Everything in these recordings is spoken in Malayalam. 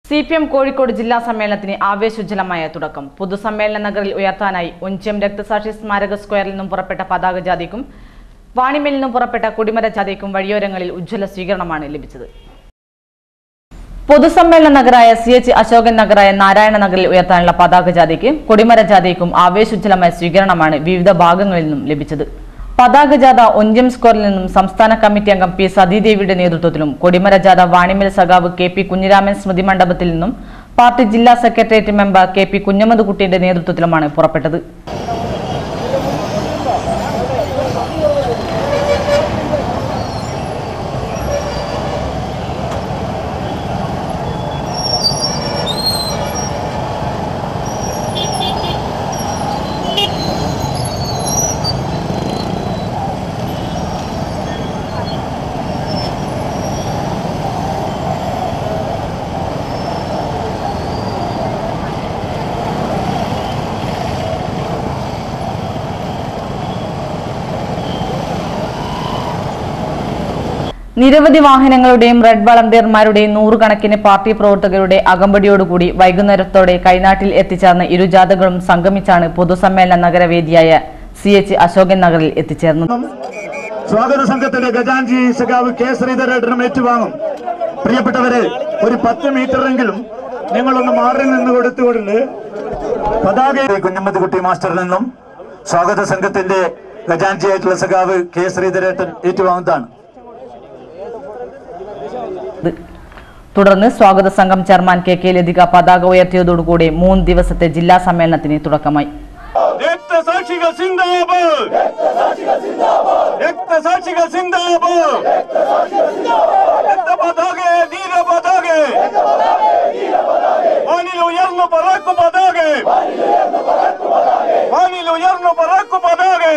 സി പി എം കോഴിക്കോട് ജില്ലാ സമ്മേളനത്തിന് ആവേശോജ്വലമായ തുടക്കം പൊതുസമ്മേളന നഗറിൽ ഉയർത്താനായി ഒഞ്ചിയം രക്തസാക്ഷി സ്മാരക സ്ക്വയറിൽ നിന്നും പുറപ്പെട്ട പതാക ജാഥയ്ക്കും വാണിമേൽ നിന്നും പുറപ്പെട്ട കൊടിമര ജാഥയ്ക്കും വഴിയോരങ്ങളിൽ ഉജ്ജ്വല സ്വീകരണമാണ് ലഭിച്ചത് പൊതുസമ്മേളന നഗരായ സി എച്ച് അശോകൻ നഗറായ നാരായണ നഗറിൽ ഉയർത്താനുള്ള പതാക ജാഥയ്ക്ക് കൊടിമര ജാഥയ്ക്കും ആവേശോജ്വലമായ സ്വീകരണമാണ് വിവിധ ഭാഗങ്ങളിൽ നിന്നും ലഭിച്ചത് പതാക ജാഥ ഒഞ്ചം സ്ക്വയറിൽ നിന്നും സംസ്ഥാന കമ്മിറ്റി അംഗം പി സതീദേവിയുടെ നേതൃത്വത്തിലും കൊടിമര ജാഥ വാണിമൽ സഖാവ് കെ പി കുഞ്ഞിരാമൻ സ്മൃതി മണ്ഡപത്തിൽ നിന്നും പാർട്ടി ജില്ലാ secretariat member K P Kunhammad കുട്ടിയുടെ നേതൃത്വത്തിലുമാണ് പുറപ്പെട്ടത് നിരവധി വാഹനങ്ങളുടെയും റെഡ് വളണ്ടിയർമാരുടെയും നൂറുകണക്കിന് പാർട്ടി പ്രവർത്തകരുടെ അകമ്പടിയോടുകൂടി വൈകുന്നേരത്തോടെ കൈനാട്ടിൽ എത്തിച്ചേർന്ന ഇരു ജാഥകളും സംഗമിച്ചാണ് പൊതുസമ്മേളന നഗരവേദിയായ സി എച്ച് അശോകൻ നഗറിൽ എത്തിച്ചേർന്നത് സ്വാഗത സംഘത്തിന്റെ ഗജാൻജി സഖാവ് കെ ശ്രീധരേട്ടനും ഏറ്റുവാങ്ങും പ്രിയപ്പെട്ടവരെ ഒരു പത്ത് മീറ്ററെങ്കിലും നിങ്ങളൊന്ന് മാറി നിന്ന് കൊടുത്തുകൊണ്ട് പതാക കുഞ്ഞമ്മദ് കുട്ടി മാസ്റ്ററിൽ നിന്നും സ്വാഗത സംഘത്തിന്റെ ഗജാൻജി ആയിട്ടുള്ള സഖാവ് കെ ശ്രീധരേട്ടൻ ഏറ്റുവാങ്ങുന്നതാണ് തുടർന്ന് സ്വാഗത സംഘം ചെയർമാൻ കെ കെ ലതിക പതാക ഉയർത്തിയതോടുകൂടി മൂന്ന് ദിവസത്തെ ജില്ലാ സമ്മേളനത്തിന് തുടക്കമായി രക്തസാക്ഷികൾ സിന്ദാബാദ് രക്തസാക്ഷികൾ സിന്ദാബാദ് രക്തപതാകെ ധീരപതാകെ വാനിൽ ഉയർന്നു പറക്കു പതാകെ വാനിൽ ഉയർന്നു പറക്കു പതാകെ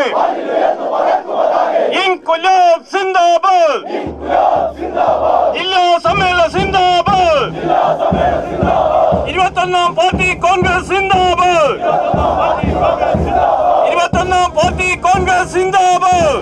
ഇൻകുലാബ് സിന്ദാബാദ് ജില്ലാ സമ്മേളന സിന്ദാബാദ് ഇരുപത്തൊന്നാം പാർട്ടി കോൺഗ്രസ് സിന്ദാബാദ് ഇരുപത്തൊന്നാം പാർട്ടി കോൺഗ്രസ് സിന്ദാബാദ്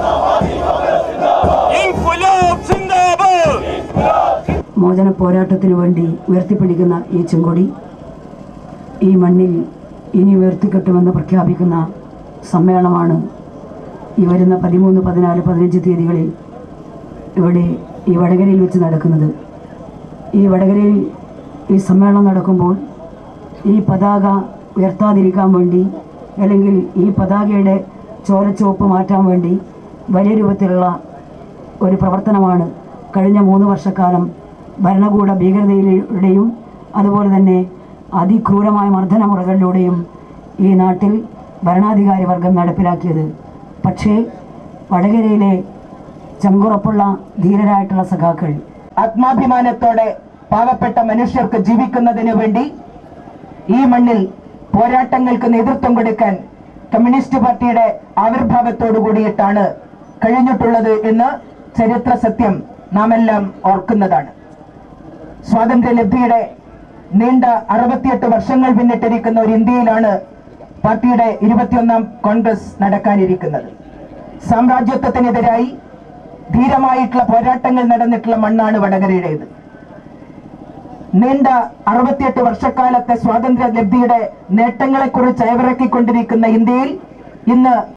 ഇൻകുലാബ് സിന്ദാബാദ് മോചന പോരാട്ടത്തിനു വേണ്ടി ഉയർത്തിപ്പിടിക്കുന്ന ഈ ചെങ്കൊടി ഈ മണ്ണിൽ ഇനി ഉയർത്തിക്കെട്ടുമെന്ന് പ്രഖ്യാപിക്കുന്ന സമ്മേളനമാണ് ഈ വരുന്ന പതിമൂന്ന് പതിനാല് പതിനഞ്ച് തീയതികളിൽ ഇവിടെ ഈ വടകരയിൽ വെച്ച് നടക്കുന്നത് ഈ വടകരയിൽ ഈ സമ്മേളനം നടക്കുമ്പോൾ ഈ പതാക ഉയർത്താതിരിക്കാൻ വേണ്ടി അല്ലെങ്കിൽ ഈ പതാകയുടെ ചോരച്ചുവപ്പ് മാറ്റാൻ വേണ്ടി വലിയ രൂപത്തിലുള്ള ഒരു പ്രവർത്തനമാണ് കഴിഞ്ഞ മൂന്ന് വർഷക്കാലം ഭരണകൂട ഭീകരതയിലൂടെയും അതുപോലെ തന്നെ അതിക്രൂരമായ മർദ്ദനമുറകളിലൂടെയും ഈ നാട്ടിൽ ഭരണാധികാരി വർഗം നടപ്പിലാക്കിയത് പക്ഷേ വടകരയിലെ ചങ്കുറപ്പുള്ള ധീരരായിട്ടുള്ള സഖാക്കൾ ആത്മാഭിമാനത്തോടെ പാവപ്പെട്ട മനുഷ്യർക്ക് ജീവിക്കുന്നതിന് വേണ്ടി ഈ മണ്ണിൽ പോരാട്ടങ്ങൾക്ക് നേതൃത്വം കൊടുക്കാൻ കമ്മ്യൂണിസ്റ്റ് പാർട്ടിയുടെ ആവിർഭാവത്തോടു കൂടിയിട്ടാണ് കഴിഞ്ഞിട്ടുള്ളത് എന്ന് ചരിത്ര സത്യം നാം എല്ലാം ഓർക്കുന്നതാണ് സ്വാതന്ത്ര്യലബ്ധിയുടെ നീണ്ട അറുപത്തിയെട്ട് വർഷങ്ങൾ പിന്നിട്ടിരിക്കുന്ന ഒരു ഇന്ത്യയിലാണ് പാർട്ടിയുടെ ഇരുപത്തിയൊന്നാം കോൺഗ്രസ് നടക്കാനിരിക്കുന്നത് സാമ്രാജ്യത്വത്തിനെതിരായി ധീരമായിട്ടുള്ള പോരാട്ടങ്ങൾ നടന്നിട്ടുള്ള മണ്ണാണ് വടകരയുടേത് നീണ്ട അറുപത്തിയെട്ട് വർഷക്കാലത്തെ സ്വാതന്ത്ര്യ ലബ്ധിയുടെ നേട്ടങ്ങളെക്കുറിച്ച് അയവിറക്കിക്കൊണ്ടിരിക്കുന്ന ഇന്ത്യയിൽ ഇന്ന്